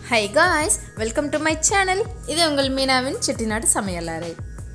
high guys welcome to my channel இது உங்கள் மீனாவின் செட்டிநாடு சமையலறை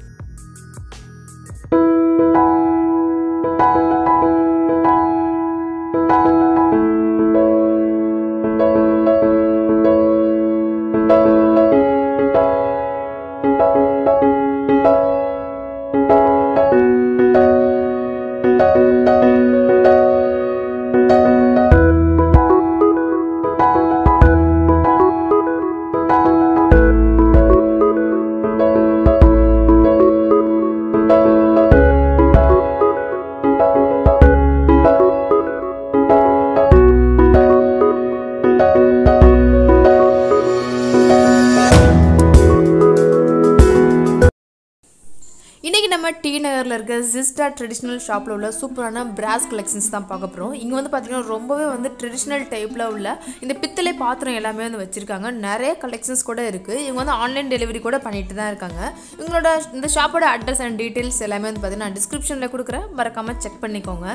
இன்றைக்கி நம்ம டி நகரில் இருக்க ஜிஸ்டா ட்ரெடிஷ்னல் ஷாப்பில் உள்ள சூப்பரான பிராஸ் கலெக்ஷன்ஸ் தான் பார்க்க போகிறோம் இங்கே வந்து பார்த்திங்கன்னா ரொம்பவே வந்து ட்ரெடிஷ்னல் டைப்பில் உள்ள இந்த பித்தளை பாத்திரம் எல்லாமே வந்து வச்சுருக்காங்க நிறைய கலெக்ஷன்ஸ் கூட இருக்குது இவங்க வந்து ஆன்லைன் டெலிவரி கூட பண்ணிட்டு தான் இருக்காங்க இவங்களோட இந்த ஷாப்போட அட்ரஸ் அண்ட் டீட்டெயில்ஸ் எல்லாமே வந்து பார்த்திங்கன்னா டிஸ்கிரிப்ஷனில் கொடுக்குறேன் மறக்காமல் செக் பண்ணிக்கோங்க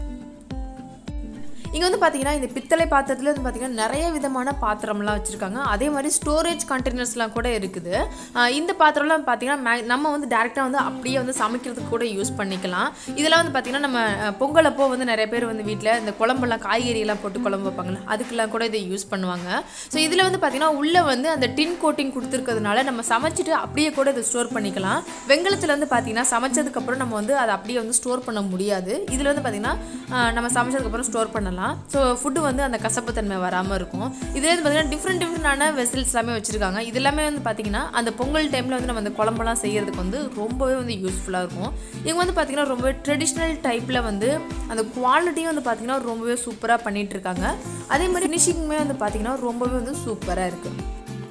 இங்கே வந்து பார்த்தீங்கன்னா இந்த பித்தளை பாத்திரத்தில் வந்து பார்த்தீங்கன்னா நிறைய விதமான பாத்திரம்லாம் வச்சுருக்காங்க அதே மாதிரி ஸ்டோரேஜ் கண்டெய்னர்ஸ்லாம் கூட இருக்குது ஆஹ் இந்த பாத்திரம்லாம் பார்த்தீங்கன்னா மே- நம்ம வந்து டேரெக்டாக வந்து அப்படியே வந்து சமைக்கிறதுக்கு கூட யூஸ் பண்ணிக்கலாம் இதெல்லாம் வந்து பார்த்தீங்கன்னா நம்ம அஹ், பொங்கல் அப்போ வந்து நிறைய பேர் வந்து வீட்டில் இந்த குழம்பெல்லாம் காய்கறியெல்லாம் போட்டு குழம்பு வைப்பாங்கல்ல அதுக்கெல்லாம் கூட இதை யூஸ் பண்ணுவாங்க ஸோ இதில் வந்து பார்த்தீங்கன்னா உள்ளே வந்து அந்த டின் கோட்டிங் கொடுத்துருக்கிறதுனால நம்ம சமைச்சிட்டு அப்படியே கூட இதை ஸ்டோர் பண்ணிக்கலாம் வெங்கலத்தில் வந்து பார்த்தீங்கன்னா சமைச்சதுக்கப்புறம் நம்ம வந்து அதை அப்படியே வந்து ஸ்டோர் பண்ண முடியாது இதில் வந்து பார்த்தீங்கன்னா ஆஹ், நம்ம சமைச்சதுக்கப்புறம் ஸ்டோர் பண்ணலாம் ஸோ ஃபுட்டு வந்து அந்த கசப்பு தன்மை வராமல் இருக்கும் இதில் வந்து பார்த்தீங்கன்னா டிஃப்ரெண்ட் டிஃப்ரெண்டான வெசல்ஸ் எல்லாமே வச்சுருக்காங்க இது எல்லாமே வந்து பார்த்தீங்கன்னா அந்த பொங்கல் டைமில் வந்து நம்ம அந்த குழம்பெல்லாம் செய்யறதுக்கு வந்து ரொம்பவே வந்து யூஸ்ஃபுல்லாக இருக்கும் இவங்க வந்து பார்த்தீங்கன்னா ரொம்ப ட்ரெடிஷ்னல் டைப்பில் வந்து அந்த குவாலிட்டியும் வந்து பார்த்தீங்கன்னா ரொம்பவே சூப்பராக பண்ணிட்டு இருக்காங்க அதே மாதிரி ஃபினிஷிங்குமே வந்து பார்த்தீங்கன்னா ரொம்பவே வந்து சூப்பராக இருக்குது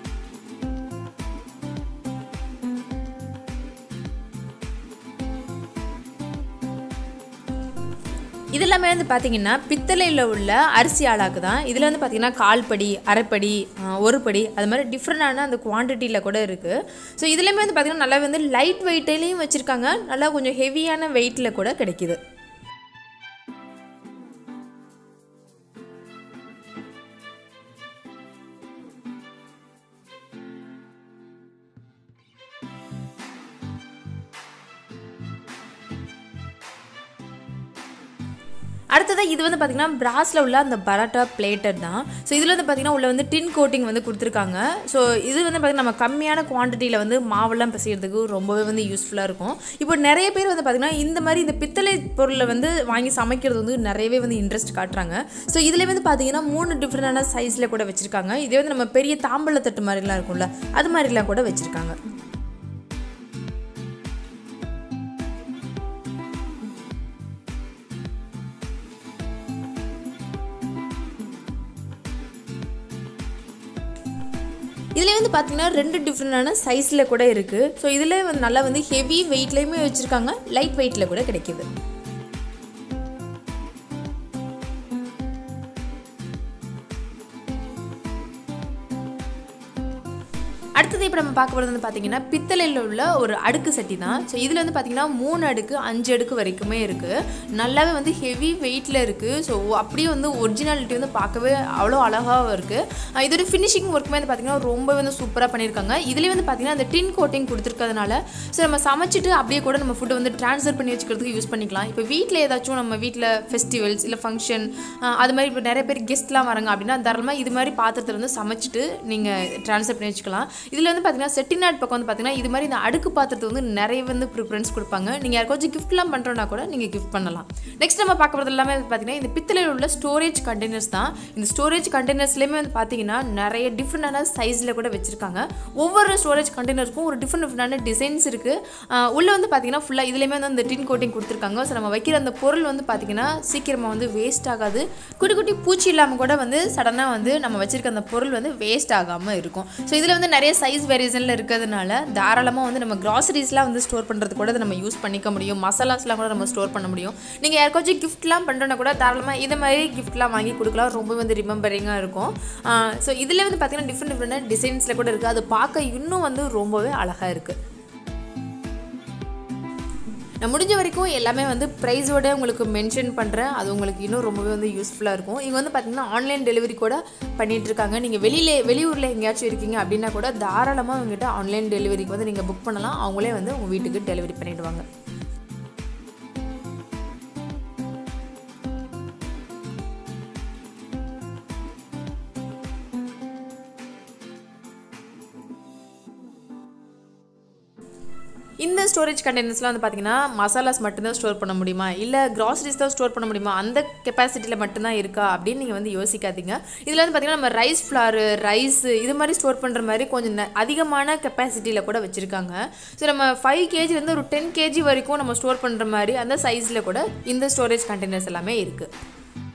இது எல்லாமே வந்து பார்த்தீங்கன்னா பித்தளையில் உள்ள அரிசி ஆளாக்கு தான் இதில் வந்து பார்த்தீங்கன்னா கால் படி அரைப்படி ஆஹ், ஒரு படி அது மாதிரி டிஃப்ரெண்டான அந்த குவான்டிட்டியில் கூட இருக்குது ஸோ இதுலேயுமே வந்து பார்த்தீங்கன்னா நல்லா வந்து லைட் வெயிட்லேயும் வச்சுருக்காங்க நல்லா கொஞ்சம் ஹெவியான வெயிட்டில் கூட கிடைக்குது அடுத்ததாக இது வந்து பார்த்திங்கன்னா பிராஸில் உள்ள அந்த பரோட்டா பிளேட்டர் தான் ஸோ இதில் வந்து பார்த்திங்கன்னா உள்ள வந்து டின் கோட்டிங் வந்து கொடுத்துருக்காங்க ஸோ இது வந்து பார்த்திங்கன்னா நம்ம கம்மியான குவான்டிட்டியில் வந்து மாவெல்லாம் பிசைகிறதுக்கு ரொம்பவே வந்து யூஸ்ஃபுல்லாக இருக்கும் இப்போ நிறைய பேர் வந்து பார்த்திங்கன்னா இந்த மாதிரி இந்த பித்தளை பொருளை வந்து வாங்கி சமைக்கிறது வந்து நிறையவே வந்து இன்ட்ரெஸ்ட் காட்டுறாங்க ஸோ இதில் வந்து பார்த்திங்கன்னா மூணு டிஃப்ரெண்டான சைஸில் கூட வச்சுருக்காங்க இதே வந்து நம்ம பெரிய தாம்பழத்தட்டு மாதிரிலாம் இருக்கும்ல அது மாதிரிலாம் கூட வச்சுருக்காங்க இதில் வந்து பார்த்தீங்கன்னா ரெண்டு டிஃப்ரெண்டான சைஸில் கூட இருக்குது ஸோ இதில் வந்து நல்லா வந்து ஹெவி வெயிட்லேயுமே வச்சுருக்காங்க லைட் வெயிட்டில் கூட கிடைக்கிது அடுத்தது இப்போ நம்ம பார்க்க போகிறது வந்து பார்த்தீங்கன்னா பித்தளையில் உள்ள ஒரு அடுக்கு சட்டி தான் ஸோ இதில் வந்து பார்த்தீங்கன்னா மூணு அடுக்கு அஞ்சு அடுக்கு வரைக்குமே இருக்குது நல்லாவே வந்து ஹெவி வெயிட்டில் இருக்குது ஸோ அப்படியே வந்து ஒரிஜினாலிட்டி வந்து பார்க்கவே அவ்வளோ அழகாக இருக்குது இதோட ஃபினிஷிங் ஒர்க்குமே வந்து பார்த்தீங்கன்னா ரொம்ப வந்து சூப்பராக பண்ணியிருக்காங்க இதுலேயே வந்து பார்த்தீங்கன்னா அந்த டின் கோட்டிங் கொடுத்துருக்கிறதுனால ஸோ நம்ம சமைச்சிட்டு அப்படியே கூட நம்ம ஃபுட்டை வந்து ட்ரான்ஸ்ஃபர் பண்ணி வச்சுக்கிறதுக்கு யூஸ் பண்ணிக்கலாம் இப்போ வீட்டில் ஏதாச்சும் நம்ம வீட்டில் ஃபெஸ்டிவல்ஸ் இல்லை ஃபங்க்ஷன் அது மாதிரி இப்போ நிறைய பேர் கெஸ்ட்லாம் வராங்க அப்படின்னா தாராளமாக இது மாதிரி பாத்திரத்தில் வந்து சமைச்சிட்டு நீங்கள் ட்ரான்ஸ்ஃபர் பண்ணி வச்சுக்கலாம் இதில் வந்து பார்த்தீங்கன்னா செட்டிநாட் பக்கம் வந்து பார்த்தீங்கன்னா இது மாதிரி இந்த அடுக்கு பாத்திரத்தை வந்து நிறைய வந்து ப்ரிஃபரன்ஸ் கொடுப்பாங்க நீங்கள் யாருக்காச்சும் கிஃப்ட்லாம் பண்ணுறோன்னா கூட நீங்கள் கிஃப்ட் பண்ணலாம் நெக்ஸ்ட் நம்ம பார்க்க போகிறது எல்லாமே வந்து பார்த்தீங்கன்னா இந்த பித்தளையில் உள்ள ஸ்டோரேஜ் கண்டெய்னர்ஸ் தான் இந்த ஸ்டோரேஜ் கண்டெய்னர்ஸ்லேயுமே வந்து பார்த்தீங்கன்னா நிறைய டிஃப்ரெண்டான சைஸில் கூட வச்சுருக்காங்க ஒவ்வொரு ஸ்டோரேஜ் கண்டெய்னருக்கும் ஒரு டிஃப்ரெண்ட் டிஃப்ரெண்டான டிசைன்ஸ் இருக்குது உள்ளே வந்து பார்த்தீங்கன்னா ஃபுல்லாக இதுலேயுமே வந்து அந்த டின் கோட்டிங் கொடுத்துருக்காங்க ஸோ நம்ம வைக்கிற அந்த பொருள் வந்து பார்த்தீங்கன்னா சீக்கிரமாக வந்து வேஸ்ட் ஆகாது குட்டி குட்டி பூச்சி இல்லாமல் கூட வந்து சடனாக வந்து நம்ம வச்சிருக்க அந்த பொருள் வந்து வேஸ்ட் ஆகாமல் இருக்கும் ஸோ இதில் வந்து நிறைய சைஸ் வேரியேஷனில் இருக்கிறதுனால தாராளமாக வந்து நம்ம கிராசரிஸ்லாம் வந்து ஸ்டோர் பண்ணுறது கூட இதை நம்ம யூஸ் பண்ணிக்க முடியும் மசாலாஸ்லாம் கூட நம்ம ஸ்டோர் பண்ண முடியும் நீங்கள் யாருக்காச்சும் கிஃப்ட்லாம் பண்ணுறோன்னா கூட தாராளமாக இது மாதிரி கிஃப்ட்லாம் வாங்கி கொடுக்கலாம் ரொம்ப வந்து ரிமெம்பரிங்காக இருக்கும் ஸோ இதில் வந்து பார்த்தீங்கன்னா டிஃப்ரெண்ட் டிஃப்ரெண்ட் டிசைன்ஸில் கூட இருக்குது அது பார்க்க இன்னும் வந்து ரொம்பவே அழகாக இருக்குது நான் முடிஞ்ச வரைக்கும் எல்லாமே வந்து ப்ரைஸோட உங்களுக்கு மென்ஷன் பண்ணுறேன் அது உங்களுக்கு இன்னும் ரொம்பவே வந்து யூஸ்ஃபுல்லாக இருக்கும் இங்கே வந்து பார்த்தீங்கன்னா ஆன்லைன் டெலிவரி கூட பண்ணிட்டு இருக்காங்க நீங்கள் வெளியில வெளியூரில் எங்கேயாச்சும் இருக்கீங்க அப்படின்னா கூட தாராளமாக அவங்ககிட்ட ஆன்லைன் டெலிவரிக்கு வந்து நீங்கள் புக் பண்ணலாம் அவங்களே வந்து உங்கள் வீட்டுக்கு டெலிவரி பண்ணிடுவாங்க இந்த ஸ்டோரேஜ் கண்டெய்னர்ஸ்லாம் வந்து பார்த்தீங்கன்னா மசாலாஸ் மட்டும்தான் ஸ்டோர் பண்ண முடியுமா இல்லை கிராசரிஸ் தான் ஸ்டோர் பண்ண முடியுமா அந்த கெப்பாசிட்டியில் மட்டும்தான் இருக்கா அப்படின்னு நீங்கள் வந்து யோசிக்காதீங்க இதில் வந்து பார்த்தீங்கன்னா நம்ம ரைஸ் ஃப்ளாரு ரைஸ் இது மாதிரி ஸ்டோர் பண்ணுற மாதிரி கொஞ்சம் ந- அதிகமான கெப்பாசிட்டியில் கூட வச்சுருக்காங்க ஸோ நம்ம ஃபைவ் கேஜிலேருந்து ஒரு டென் கேஜி வரைக்கும் நம்ம ஸ்டோர் பண்ணுற மாதிரி அந்த சைஸில் கூட இந்த ஸ்டோரேஜ் கண்டெய்னர்ஸ் எல்லாமே இருக்குது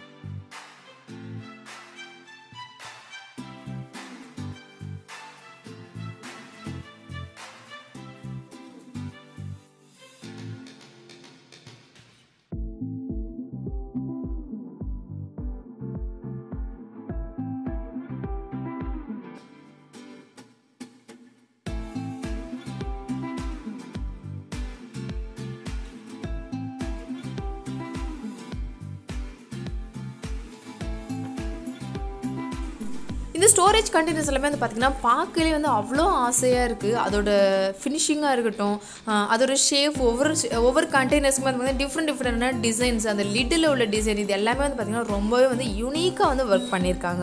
இந்த ஸ்டோரேஜ் கண்டெய்னர்ஸ் எல்லாமே வந்து பார்த்தீங்கன்னா பார்க்கலே வந்து அவ்வளோ ஆசையாக இருக்குது அதோட ஃபினிஷிங்காக இருக்கட்டும் ஆஹ் அதோட ஷேப் ஒவ்வொரு sh- ஒவ்வொரு கண்டெய்னர்ஸ்க்குமே வந்து டிஃப்ரெண்ட் டிஃப்ரெண்டான டிசைன்ஸ் அந்த லிட்டில் உள்ள டிசைன் இது எல்லாமே வந்து பார்த்தீங்கன்னா ரொம்பவே வந்து யூனிக்காக வந்து ஒர்க் பண்ணியிருக்காங்க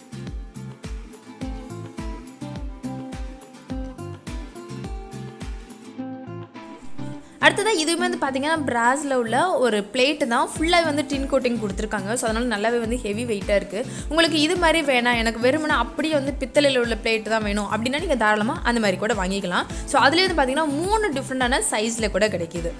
அடுத்ததாக இதுவுமே வந்து பார்த்தீங்கன்னா பிராஸில் உள்ள ஒரு பிளேட்டு தான் ஃபுல்லாக வந்து டின் கோட்டிங் கொடுத்துருக்காங்க ஸோ அதனால் நல்லாவே வந்து ஹெவி வெயிட்டாக இருக்குது உங்களுக்கு இது மாதிரி வேணாம் எனக்கு வெறுமனே அப்படியே வந்து பித்தளையில் உள்ள பிளேட்டு தான் வேணும் அப்படின்னா நீங்கள் தாராளமாக அந்த மாதிரி கூட வாங்கிக்கலாம் ஸோ அதுலேயே வந்து பார்த்தீங்கன்னா மூணு டிஃப்ரெண்டான சைஸில் கூட கிடைக்கிது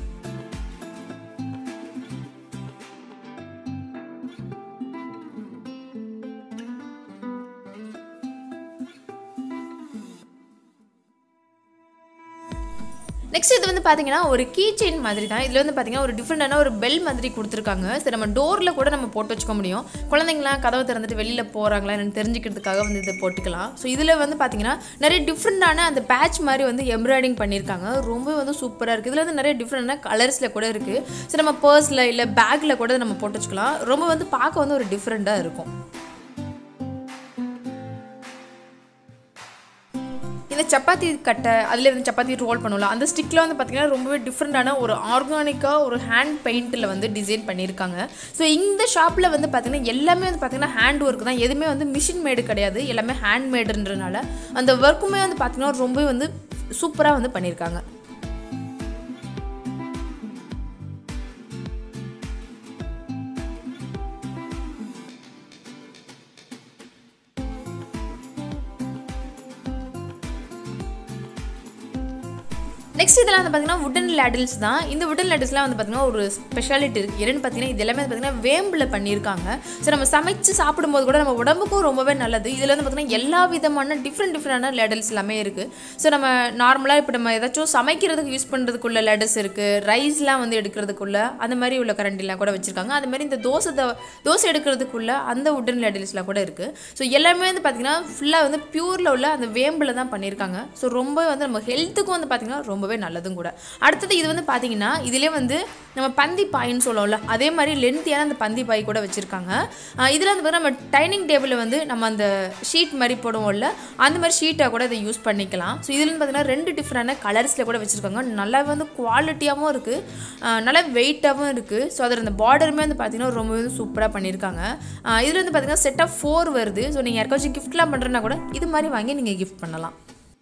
நெக்ஸ்ட் இது வந்து பார்த்தீங்கன்னா ஒரு கீ செயின் மாதிரி தான் இதில் வந்து பார்த்தீங்கன்னா ஒரு டிஃப்ரெண்டான ஒரு பெல் மாதிரி கொடுத்துருக்காங்க சரி நம்ம டோரில் கூட நம்ம போட்டு வச்சுக்க முடியும் குழந்தைங்களாம் கதவை திறந்துட்டு வெளியில் போகிறாங்களா என்னன்னு தெரிஞ்சுக்கிறதுக்காக வந்து இதை போட்டுக்கலாம் ஸோ இதில் வந்து பார்த்தீங்கன்னா நிறைய டிஃப்ரெண்டான அந்த பேட்ச் மாதிரி வந்து எம்ப்ராய்டிங் பண்ணியிருக்காங்க ரொம்ப வந்து சூப்பராக இருக்குது இதில் வந்து நிறைய டிஃப்ரெண்டான கலர்ஸில் கூட இருக்குது சரி நம்ம பர்ஸில் இல்லை பேக்கில் கூட நம்ம போட்டு வச்சுக்கலாம் ரொம்ப வந்து பார்க்க வந்து ஒரு டிஃப்ரெண்ட்டாக இருக்கும் இந்த சப்பாத்தி கட்டை அதில் வந்து சப்பாத்தி ரோல் பண்ணுவோம்ல அந்த ஸ்டிக்கில் வந்து பார்த்தீங்கன்னா ரொம்பவே டிஃப்ரெண்டான ஒரு ஆர்கானிக்காக ஒரு ஹேண்ட் பெயிண்டில் வந்து டிசைன் பண்ணியிருக்காங்க ஸோ இந்த ஷாப்பில் வந்து பார்த்தீங்கன்னா எல்லாமே வந்து பார்த்தீங்கன்னா ஹேண்ட் ஒர்க் தான் எதுவுமே வந்து மிஷின் மேடு கிடையாது எல்லாமே ஹேண்ட் மேடுன்றனால அந்த ஒர்க்குமே வந்து பார்த்தீங்கன்னா ரொம்பவே வந்து சூப்பராக வந்து பண்ணியிருக்காங்க நெக்ஸ்ட் இதெல்லாம் வந்து பார்த்தீங்கன்னா உடன் லேடில்ஸ் தான் இந்த உடன் லேடில்ஸ்லாம் வந்து பார்த்தீங்கன்னா ஒரு ஸ்பெஷாலிட்டி இருக்குது என்னென்னு பார்த்தீங்கன்னா இது எல்லாமே வந்து பார்த்தீங்கன்னா வேம்பில் பண்ணியிருக்காங்க ஸோ நம்ம சமைச்சு சாப்பிடும்போது கூட நம்ம உடம்புக்கும் ரொம்பவே நல்லது இதில் வந்து பார்த்தீங்கன்னா எல்லா விதமான டிஃப்ரெண்ட் டிஃப்ரெண்டான லேடல்ஸ் எல்லாமே இருக்குது ஸோ நம்ம நார்மலாக இப்போ நம்ம ஏதாச்சும் சமைக்கிறதுக்கு யூஸ் பண்ணுறதுக்குள்ள லேடல்ஸ் இருக்குது ரைஸ்லாம் வந்து எடுக்கிறதுக்குள்ள அந்த மாதிரி உள்ள கரண்டிலாம் கூட வச்சுருக்காங்க அது மாதிரி இந்த தோசை த- தோசை எடுக்கிறதுக்குள்ள அந்த உடன் லேடல்ஸ்லாம் கூட இருக்குது ஸோ எல்லாமே வந்து பார்த்தீங்கன்னா ஃபுல்லாக வந்து பியூரில் உள்ள அந்த வேம்பில் தான் பண்ணியிருக்காங்க ஸோ ரொம்ப வந்து நம்ம ஹெல்த்துக்கும் வந்து பார்த்தீங்கன்னா ரொம்பவே நல்லதும் கூட அடுத்தது இது வந்து பார்த்தீங்கன்னா இதிலே வந்து நம்ம பந்தி பாயின்னு சொல்லுவோம்ல அதே மாதிரி லென்த்தியான அந்த பந்தி பாய் கூட வச்சுருக்காங்க இதில் வந்து பார்த்தீங்கன்னா நம்ம டைனிங் டேபிளில் வந்து நம்ம அந்த ஷீட் மாதிரி போடுவோம்ல அந்த மாதிரி ஷீட்டை கூட இதை யூஸ் பண்ணிக்கலாம் ஸோ இதில் வந்து பார்த்தீங்கன்னா ரெண்டு டிஃப்ரெண்டான கலர்ஸில் கூட வச்சுருக்காங்க நல்லா வந்து குவாலிட்டியாகவும் இருக்குது நல்லா வெயிட்டாகவும் இருக்குது ஸோ அதில் அந்த பார்டருமே வந்து பார்த்தீங்கன்னா ரொம்பவே வந்து சூப்பராக பண்ணியிருக்காங்க இதில் வந்து பார்த்தீங்கன்னா செட் ஆஃப் ஃபோர் வருது ஸோ நீங்கள் யாருக்காச்சும் கிஃப்ட்லாம் பண்ணுறேன்னா கூட இது மாதிரி வாங்கி நீங்கள் கிஃப்ட் பண்ணலாம்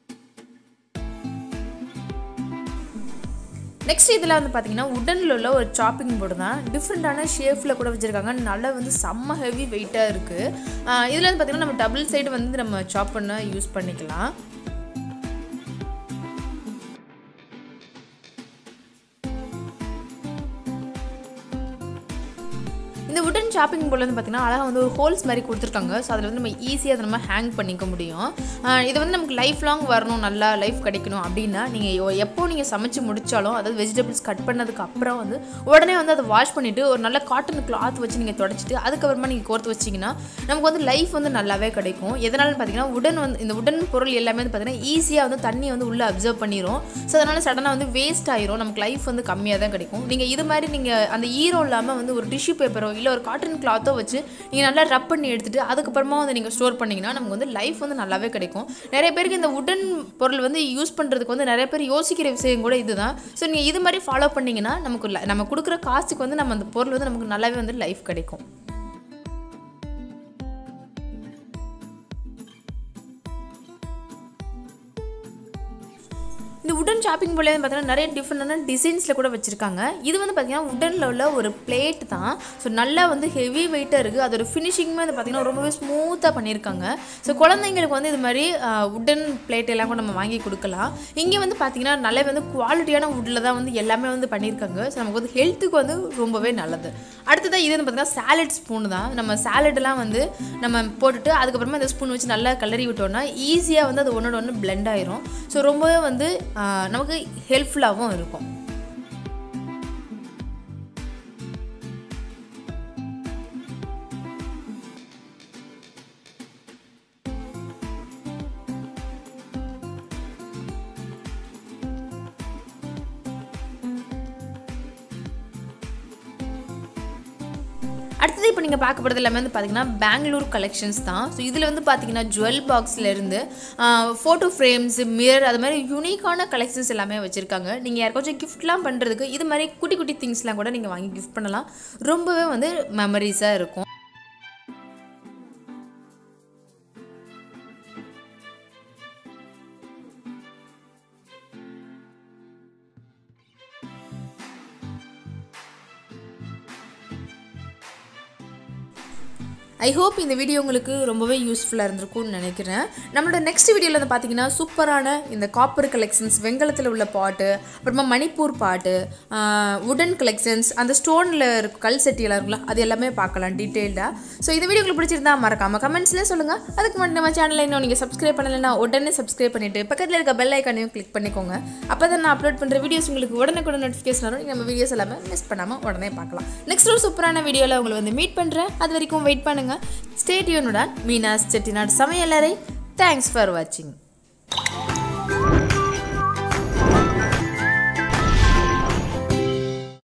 நெக்ஸ்ட் இதில் வந்து பார்த்தீங்கன்னா உடனில் உள்ள ஒரு சாப்பிங் போர்டு தான் டிஃப்ரெண்ட்டான ஷேப்பில் கூட வச்சுருக்காங்க நல்லா வந்து செம்ம ஹெவி வெயிட்டாக இருக்குது இதில் வந்து பார்த்தீங்கன்னா நம்ம டபுள் சைடு வந்து நம்ம சாப் பண்ண யூஸ் பண்ணிக்கலாம் இந்த உடன் ஷாப்பிங் போர்டில் வந்து பார்த்தீங்கன்னா அழகாக வந்து ஒரு ஹோல்ஸ் மாதிரி கொடுத்துருக்காங்க ஸோ அதில் வந்து நம்ம ஈஸியாக அதை நம்ம ஹேங் பண்ணிக்க முடியும் ஆஹ் இது வந்து நமக்கு லைஃப் லாங் வரணும் நல்லா லைஃப் கிடைக்கணும் அப்படின்னா நீங்கள் எப்போ நீங்கள் சமைச்சு முடிச்சாலும் அதாவது வெஜிடபிள்ஸ் கட் பண்ணதுக்கு அப்புறம் வந்து உடனே வந்து அதை வாஷ் பண்ணிவிட்டு ஒரு நல்ல காட்டன் கிளாத் வச்சு நீங்கள் தொடச்சிட்டு அதுக்கப்புறமா நீங்கள் கோர்த்து வச்சிங்கன்னா நமக்கு வந்து லைஃப் வந்து நல்லாவே கிடைக்கும் எதனால பார்த்தீங்கன்னா உடன் வந்து இந்த உடன் பொருள் எல்லாமே வந்து பார்த்தீங்கன்னா ஈஸியாக வந்து தண்ணி வந்து உள்ளே அப்சர்வ் பண்ணிடும் ஸோ அதனால் சடனாக வந்து வேஸ்ட் ஆயிரும் நமக்கு லைஃப் வந்து கம்மியாக தான் கிடைக்கும் நீங்கள் இது மாதிரி நீங்கள் அந்த ஈரம் இல்லாமல் வந்து ஒரு டிஷ்யூ பேப்பரோ இல்லை ஒரு காட்டன் கிளாத்தோ வச்சு நீங்கள் நல்லா ரப் பண்ணி எடுத்துட்டு அதுக்கப்புறமா வந்து நீங்கள் ஸ்டோர் பண்ணிங்கன்னா நமக்கு வந்து லைஃப் வந்து நல்லாவே கிடைக்கும் நிறைய பேருக்கு இந்த உடன் பொருள் வந்து யூஸ் பண்ணுறதுக்கு வந்து நிறைய பேர் யோசிக்கிற விஷயம் கூட இதுதான் ஸோ நீங்கள் இது மாதிரி ஃபாலோ பண்ணிங்கன்னா நமக்கு li- நம்ம கொடுக்குற காசுக்கு வந்து நம்ம அந்த பொருள் வந்து நமக்கு நல்லாவே வந்து லைஃப் கிடைக்கும் இந்த உடன் ஷாப்பிங் போல பார்த்தீங்கன்னா நிறைய டிஃப்ரெண்டான டிசைன்ஸில் கூட வச்சுருக்காங்க இது வந்து பார்த்தீங்கன்னா உடனில் உள்ள ஒரு பிளேட் தான் ஸோ நல்லா வந்து ஹெவி வெயிட்டாக இருக்குது அதோட ஃபினிஷிங்குமே வந்து பார்த்தீங்கன்னா ரொம்பவே ஸ்மூத்தாக பண்ணியிருக்காங்க ஸோ குழந்தைங்களுக்கு வந்து இது மாதிரி உடன் பிளேட் எல்லாம் கூட நம்ம வாங்கி கொடுக்கலாம் இங்கே வந்து பார்த்தீங்கன்னா நல்ல வந்து குவாலிட்டியான வுட்டில் தான் வந்து எல்லாமே வந்து பண்ணியிருக்காங்க ஸோ நமக்கு வந்து ஹெல்த்துக்கு வந்து ரொம்பவே நல்லது அடுத்ததாக இது வந்து பார்த்தீங்கன்னா சாலட் ஸ்பூன் தான் நம்ம சாலடெல்லாம் வந்து நம்ம போட்டுட்டு அதுக்கப்புறமா இந்த ஸ்பூன் வச்சு நல்லா கிளறி விட்டோம்னா ஈஸியாக வந்து அது ஒன்றோட ஒன்று blend ஆயிரும் ஸோ ரொம்பவே வந்து ஆஹ், நமக்கு ஹெல்ப்ஃபுல்லாகவும் இருக்கும் அடுத்தது இப்போ நீங்கள் பார்க்க போகிறது எல்லாமே வந்து பார்த்தீங்கன்னா பெங்களூர் கலெக்ஷன்ஸ் தான் ஸோ இதில் வந்து பார்த்தீங்கன்னா ஜுவல் பாக்ஸ்லேருந்து ஃபோட்டோ ஃப்ரேம்ஸ் மிரர் அது மாதிரி யூனிக்கான கலெக்ஷன்ஸ் எல்லாமே வச்சுருக்காங்க நீங்கள் யாருக்காச்சும் கிஃப்ட்லாம் பண்ணுறதுக்கு இது மாதிரி குட்டி குட்டி திங்ஸ்லாம் கூட நீங்கள் வாங்கி கிஃப்ட் பண்ணலாம் ரொம்பவே வந்து மெமரிஸாக இருக்கும் ஐ ஹோப் இந்த வீடியோ உங்களுக்கு ரொம்பவே யூஸ்ஃபுல்லாக இருந்திருக்கும்னு நினைக்கிறேன் நம்மளோட நெக்ஸ்ட் வீடியோவில் வந்து பார்த்தீங்கன்னா சூப்பரான இந்த காப்பர் கலெக்ஷன்ஸ் வெங்கலத்தில் உள்ள பாட்டு அப்புறமா மணிப்பூர் பாட்டு உடன் கலெக்ஷன்ஸ் அந்த ஸ்டோனில் இருக்க கல் செட்டியெல்லாம் இருக்குல்ல அது எல்லாமே பார்க்கலாம் டீட்டெயில்டாக ஸோ இந்த வீடியோ உங்களுக்கு பிடிச்சிருந்தா மறக்காமல் கமெண்ட்ஸ்லேயே சொல்லுங்கள் அதுக்கு முன்னாடி நம்ம சேனலில் இன்னும் நீங்கள் சப்ஸ்கிரைப் பண்ணலைன்னா உடனே சப்ஸ்கிரைப் பண்ணிவிட்டு பக்கத்தில் இருக்க பெல் ஐக்கானையும் கிளிக் பண்ணிக்கோங்க அப்போ தான் நான் அப்லோட் பண்ணுற வீடியோஸ் உங்களுக்கு உடனுக்குடன் நோட்டிஃபிகேஷன் வரும் நீங்கள் நம்ம வீடியோஸ் எல்லாமே மிஸ் பண்ணாமல் உடனே பார்க்கலாம் நெக்ஸ்ட் ஒரு சூப்பரான வீடியோவில் உங்களை வந்து மீட் பண்ணுறேன் அது வரைக்கும் வெயிட் பண்ணுங்கள் ஸ்டேடியோனுடன் மீனாஸ் செட்டிநாடு சமையலறை தேங்க்ஸ் ஃபார் வாட்சிங்